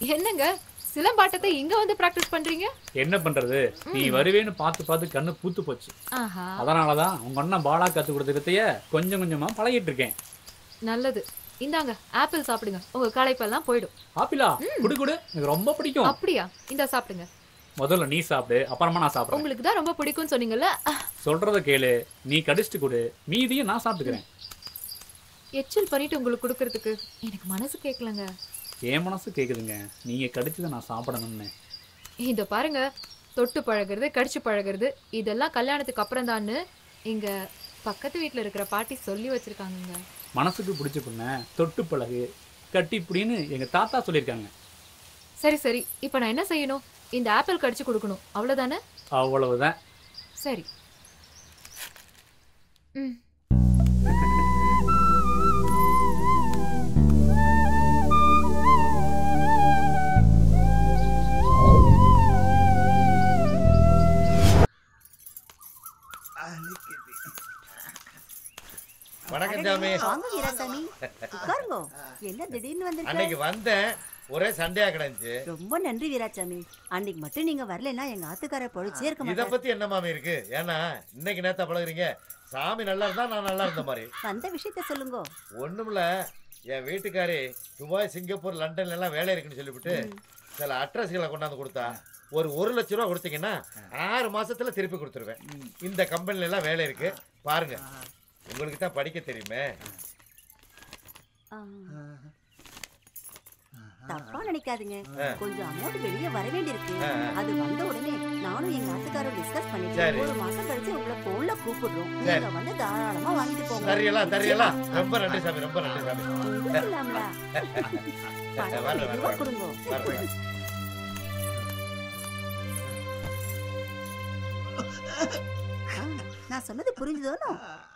என்னங்க சிலம்பாட்டத்தை இங்க வந்து பிராக்டிஸ் பண்றீங்க என்ன பண்றது நீ வருவேன்னு பார்த்து பார்த்து கண்ணு பூத்து போச்சு ஆஹா அதனாலதான் உங்க அண்ணன் பாலா கத்து கொடுத்த வித்தைய கொஞ்சம் கொஞ்சமா பழகிட்டு இருக்கேன் நல்லது இந்தாங்க ஆப்பிள் சாப்பிடுங்க உங்க களைப்பெல்லாம் போயிடும் ஆப்பிளா குடு குடு எனக்கு ரொம்ப பிடிக்கும் அப்படியா இந்த சாப்பிடுங்க முதல்ல நீ சாப்பிடு அப்புறமா நான் சாப்பிடுறேன் உங்களுக்கு தான் ரொம்ப பிடிக்கும்னு சொன்னீங்கல்ல அஹ், சொல்றத கேளு நீ கடிச்சிட்டு கொடு மீதியும் நான் சாப்பிட்டுக்கிறேன் எச்சில் பண்ணிட்டு உங்களுக்கு கொடுக்கறதுக்கு எனக்கு மனசு கேட்கலங்க என் மனசு கேக்குதுங்க நீங்க கடிச்சதை நான் சாப்பிடணும்னு இத பாருங்க தொட்டு பழகுறது கடிச்சு பழகுறது இதெல்லாம் கல்யாணத்துக்கு அப்புறம் தான்னு இங்க பக்கத்து வீட்ல இருக்கிற பாட்டி சொல்லி வச்சிருக்காங்கங்க மனசுக்கு பிடிச்ச பொண்ண தொட்டு பழகு கட்டி பிடின்னு எங்க தாத்தா சொல்லியிருக்காங்க சரி சரி இப்போ நான் என்ன செய்யணும் இந்த ஆப்பிள் கடிச்சு கொடுக்கணும் அவ்வளவுதானே அவ்வளவுதான் சரி ம் வணக்கம் சாமி வாங்க வீராசாமி உட்காருங்க என்ன திடீர்னு அன்னைக்கு வந்திருக்க வந்தேன் ஒரே சண்டையா கிடந்துச்சு ரொம்ப நன்றி வீராசாமி அன்னைக்கு மட்டும் நீங்க வரலைன்னா எங்க ஆத்துக்கார பொழிச்சே இருக்க இத மாட்டாரு பத்தி என்ன மாமி இருக்கு ஏன்னா இன்னைக்கு நேத்தா பழகுறீங்க சாமி நல்லா இருந்தா நான் நல்லா இருந்த மாதிரி வந்த விஷயத்த சொல்லுங்க ஒண்ணுமில்ல என் வீட்டுக்காரி துபாய் சிங்கப்பூர் லண்டன்ல எல்லாம் வேலை இருக்குன்னு சொல்லிவிட்டு சில அட்ரஸ்களை கொண்டாந்து கொடுத்தா ஒரு ஒரு லட்ச ரூபா கொடுத்தீங்கன்னா ஆறு மாசத்துல திருப்பி கொடுத்துருவேன் இந்த கம்பெனில எல்லாம் வேலை இருக்கு பாருங்க உங்களுக்கு தான் படிக்க தெரியுமே ஆ. தப்பா நினைக்காதீங்க ஆ. கொஞ்சம் அமௌண்ட் வெளியே வர வேண்டியிருக்கு ஆ, ஆ. அது வந்த உடனே நானும் எங்க ஆத்துக்காரர் டிஸ்கஸ் பண்ணிட்டு சரி. ஒரு மாசம் கழிச்சு உங்களை போன்ல கூப்பிடுறோம் சரி. நீங்க வந்து தாராளமா வாங்கிட்டு போங்க சரியெல்லாம் சரியெல்லாம் ரொம்ப நன்றி சாமி ரொம்ப நன்றி சாமி உங்களுக்கு இல்லாமலா? பணம் வரேன், மெதுவா வரேன். கொடுங்க வரேன். ஆ, நான் சொன்னது புரிஞ்சுதோனோ